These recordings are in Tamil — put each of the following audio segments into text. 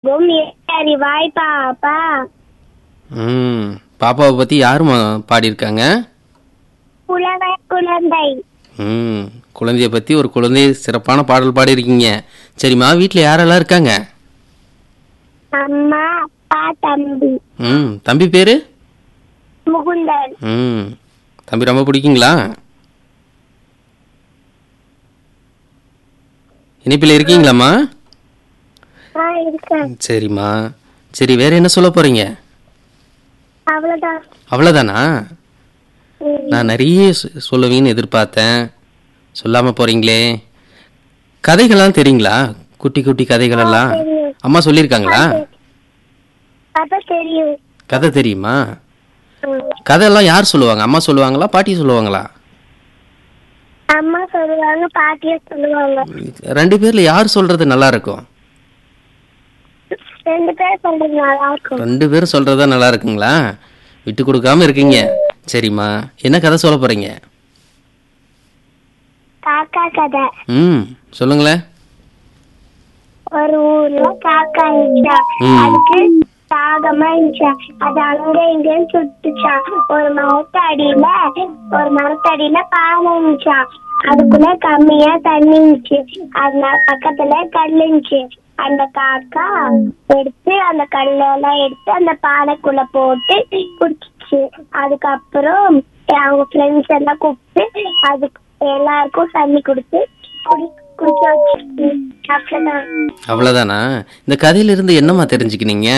எங்கும் அறிவாய் பாப்பா ம் பாப்பாவை பற்றி யாருமா பாடியிருக்காங்க புலவர் குழந்தை ம் குழந்தைய பற்றி ஒரு குழந்தை சிறப்பான பாடல் பாடியிருக்கீங்க சரிம்மா வீட்டில் யாரெல்லாம் இருக்காங்க அம்மா அப்பா தம்பி ம் தம்பி பேர் முகுந்தன் ம் தம்பி ரொம்ப பிடிக்குங்களா இனிப்பில் இருக்கீங்களாம்மா ஆ இருக்கேன் சரிம்மா சரி வேற என்ன சொல்ல போறீங்க அவ்வளவுதான் அவ்வளோதானா ம். நான் நிறைய சொ- சொல்லுவீங்கன்னு எதிர்பார்த்தேன் சொல்லாம போறீங்களே கதைகள்லாம் தெரியுங்களா குட்டி குட்டி கதைகளெல்லாம் தெரியும். அம்மா சொல்லியிருக்காங்களா அதான் தெரியும் கதை தெரியுமா ம். கதையெல்லாம் யார் சொல்லுவாங்க அம்மா சொல்லுவாங்களா பாட்டி சொல்லுவாங்களா அம்மா சொல்லுவாங்க பாட்டிய சொல்லுவாங்க ரெண்டு பேர்ல யார் சொல்றது நல்லா இருக்கும் ரெண்டு பேர் சொல்றது நல்லா இருக்கும் ரெண்டு பேரும் சொல்றதா நல்லா இருக்குங்களா விட்டு கொடுக்காம இருக்கீங்க சரிம்மா என்ன கதை சொல்ல போறீங்க காக்கா கதை ம் சொல்லுங்களேன் ஒரு ஊர்ல காக்கா இருந்துச்சா ம். அதுக்கு தாகமா இருந்துச்சா அது அங்க இங்கன்னு சுத்துச்சா ஒரு மரத்தடியில ஒரு மரத்தடியில பானை இருந்துச்சா அதுக்குள்ள கம்மியா தண்ணி இருந்துச்சு அதனால பக்கத்துல கல் இருந்துச்சு அந்த காக்கா எடுத்து அந்த கல்லெல்லாம் எடுத்து அந்த பானைக்குள்ள போட்டு குடிச்சிச்சு அதுக்கப்புறம் அவங்க ஃப்ரெண்ட்ஸ் எல்லாம் கூப்பிட்டு அதுக்கு எல்லாருக்கும் தண்ணி கொடுத்து குடி குடிக்க வச்சு அவ்வளவுதான் அவ்வளவுதானா இந்த கதையில இருந்து என்னம்மா தெரிஞ்சுக்கினீங்க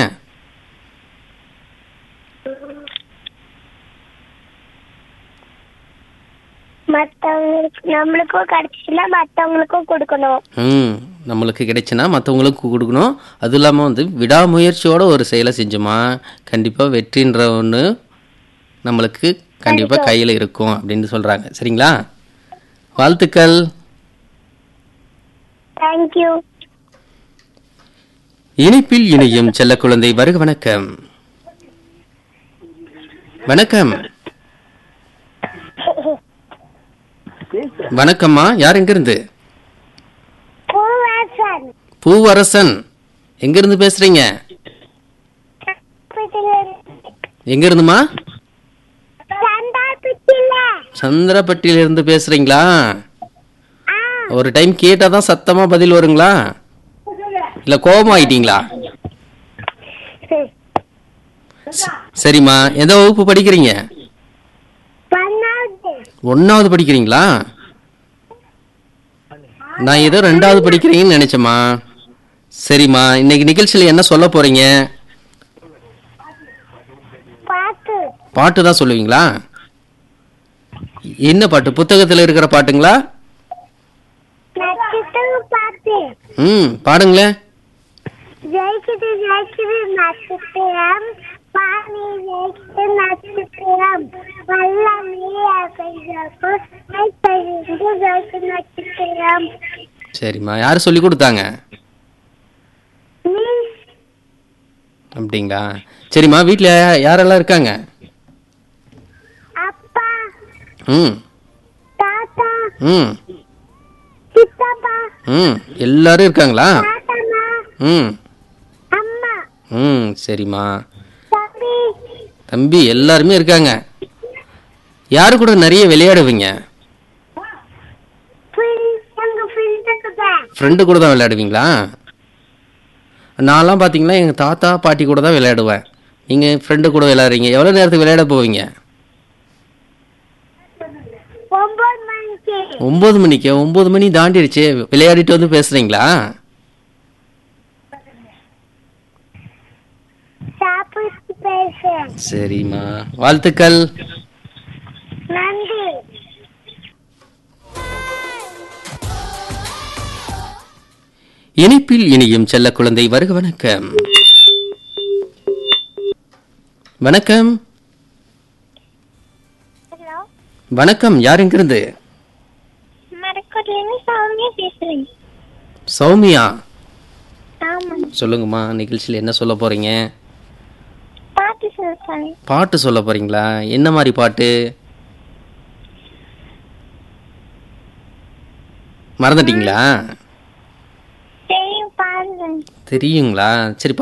மத்தவங்களுக்கு நம்மளுக்கும் கிடைச்சிச்சுன்னா மத்தவங்களுக்கும் கொடுக்கணும் ம் நம்மளுக்கு கிடைச்சுன்னா மற்றவங்களுக்கு கொடுக்கணும் அதுவும் இல்லாமல் வந்து விடாமுயற்சியோட ஒரு செயலை செஞ்சோமா கண்டிப்பாக வெற்றின்ற ஒன்று நம்மளுக்கு கண்டிப்பாக கையில் இருக்கும் அப்படின்னு சொல்கிறாங்க சரிங்களா வாழ்த்துக்கள் தேங்க்யூ இனிப்பில் இணையும் செல்ல குழந்தை வருக வணக்கம் வணக்கம் வணக்கம்மா யார் எங்கிருந்து பூவாசன் பூவரசன் எங்கிருந்து பேசுறீங்க எங்க இருந்துமா சந்தாபுத்தில சந்திரப்பட்டியில இருந்து பேசுறீங்களா ஒரு டைம் கேட்டாதான் சத்தமா பதில் வருங்களா இல்ல கோபம் ஆயிட்டீங்களா ச- சரிம்மா எந்த வகுப்பு படிக்கிறீங்க பண்ணாது ஒன்னாவது படிக்கிறீங்களா நான் ஏதோ ரெண்டாவது படிக்கிறீங்கன்னு நினைச்சேம்மா சரிம்மா இன்னைக்கு நிகழ்ச்சியில என்ன சொல்ல போறீங்க பாத்து பாட்டு தான் சொல்லுவீங்களா என்ன பாட்டு புத்தகத்துல இருக்கிற பாட்டுங்களா நட்சத்திரம் பாத்து ம் பாடுங்களேன் ஜெயிக்குது ஜெயிக்குது நட்சத்திரம் பாணி ஜெயிக்குது நட்சத்திரம் வல்லமே ஜெயிக்குது நட்சத்திரம் சரிம்மா யார் சொல்லி கொடுத்தாங்க நீ அப்படிங்களா சரிம்மா வீட்டில் யாரெல்லாம் இருக்காங்க அப்பா ம் தாத்தா ம் சித்தப்பா ம் எல்லாரும் இருக்காங்களா தாத்தம்மா ம் அம்மா ம் சரிம்மா தம்பி தம்பி எல்லாருமே இருக்காங்க யாரு கூட நிறைய விளையாடுவீங்க ஃப்ரெண்ட் எங்க ஃப்ரெண்டுக்கு தான் ஃப்ரெண்டு கூட தான் விளையாடுவீங்களா நான்லாம் பார்த்தீங்கன்னா எங்கள் தாத்தா பாட்டி கூட தான் விளையாடுவேன் நீங்கள் ஃப்ரெண்டு கூட விளையாடுறீங்க எவ்வளோ நேரத்துக்கு விளையாட போவீங்க ஒன்பது மணிக்கு ஒம்பது மணிக்கு ஒம்பது மணி தாண்டிடுச்சு விளையாடிட்டு வந்து பேசுகிறீங்களா சாப்பிட்டு பேசு சரிம்மா வாழ்த்துக்கள் நன்றி இனிப்பில் இனியும் செல்ல குழந்தை வருக வணக்கம் வணக்கம் ஹலோ வணக்கம் யார் எங்கிருந்து மரக்கோட்டிலேருந்து சௌமியா பேசுறேன் சௌமியா ஆமா சொல்லுங்கம்மா நிகழ்ச்சியில் என்ன சொல்ல போறீங்க பாட்டு சொல்றேன் பாட்டு சொல்ல போறீங்களா என்ன மாதிரி பாட்டு மறந்துட்டீங்களா தெரியும் பாருங்க தெரியுங்களா சரி